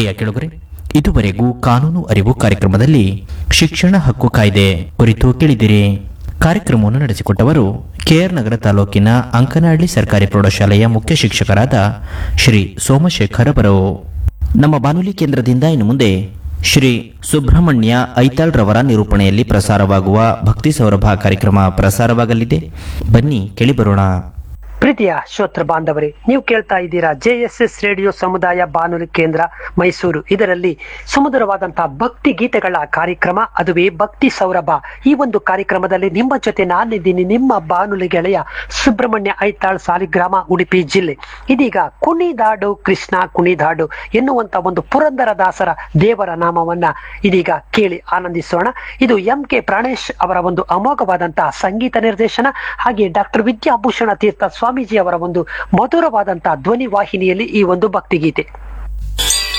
ಪ್ರಿಯ ಕೆಳಗರೆ ಇದುವರೆಗೂ ಕಾನೂನು ಅರಿವು ಕಾರ್ಯಕ್ರಮದಲ್ಲಿ ಶಿಕ್ಷಣ ಹಕ್ಕು ಕಾಯ್ದೆ ಕುರಿತು ಕೇಳಿದಿರಿ ಕಾರ್ಯಕ್ರಮವನ್ನು ನಡೆಸಿಕೊಟ್ಟವರು ಕೆಆರ್ ನಗರ ತಾಲೂಕಿನ ಅಂಕನಹಳ್ಳಿ ಸರ್ಕಾರಿ ಪ್ರೌಢಶಾಲೆಯ ಮುಖ್ಯ ಶಿಕ್ಷಕರಾದ ಶ್ರೀ ಸೋಮಶೇಖರ್ ಅವರು ನಮ್ಮ ಬಾನುಲಿ ಕೇಂದ್ರದಿಂದ ಇನ್ನು ಮುಂದೆ ಶ್ರೀ ಸುಬ್ರಹ್ಮಣ್ಯ ಐತಾಳ್ ರವರ ನಿರೂಪಣೆಯಲ್ಲಿ ಪ್ರಸಾರವಾಗುವ ಭಕ್ತಿ ಸೌರಭ ಕಾರ್ಯಕ್ರಮ ಪ್ರಸಾರವಾಗಲಿದೆ ಬನ್ನಿ ಕೇಳಿಬರೋಣ ಪ್ರೀತಿಯ ಶ್ರೋತೃ ಬಾಂಧವರೇ ನೀವು ಕೇಳ್ತಾ ಇದ್ದೀರಾ ಜೆ ಎಸ್ ಎಸ್ ರೇಡಿಯೋ ಸಮುದಾಯ ಬಾನುಲಿ ಕೇಂದ್ರ ಮೈಸೂರು ಇದರಲ್ಲಿ ಸುಮಧುರವಾದಂತಹ ಭಕ್ತಿ ಗೀತೆಗಳ ಕಾರ್ಯಕ್ರಮ ಅದುವೇ ಭಕ್ತಿ ಸೌರಭ ಈ ಒಂದು ಕಾರ್ಯಕ್ರಮದಲ್ಲಿ ನಿಮ್ಮ ಜೊತೆ ನಾನಿದ್ದೀನಿ ನಿಮ್ಮ ಬಾನುಲಿ ಗೆಳೆಯ ಸುಬ್ರಹ್ಮಣ್ಯ ಐತಾಳ್ ಸಾಲಿಗ್ರಾಮ ಉಡುಪಿ ಜಿಲ್ಲೆ ಇದೀಗ ಕುಣಿದಾಡು ಕೃಷ್ಣ ಕುಣಿದಾಡು ಎನ್ನುವಂತ ಒಂದು ಪುರಂದರ ದಾಸರ ದೇವರ ನಾಮವನ್ನ ಇದೀಗ ಕೇಳಿ ಆನಂದಿಸೋಣ ಇದು ಎಂ ಕೆ ಪ್ರಾಣೇಶ್ ಅವರ ಒಂದು ಅಮೋಘವಾದಂತಹ ಸಂಗೀತ ನಿರ್ದೇಶನ ಹಾಗೆ ಡಾಕ್ಟರ್ ವಿದ್ಯಾಭೂಷಣ ತೀರ್ಥ ಸ್ವಾಮೀಜಿ ಅವರ ಒಂದು ಮಧುರವಾದಂತಹ ಧ್ವನಿ ವಾಹಿನಿಯಲ್ಲಿ ಈ ಒಂದು ಭಕ್ತಿಗೀತೆ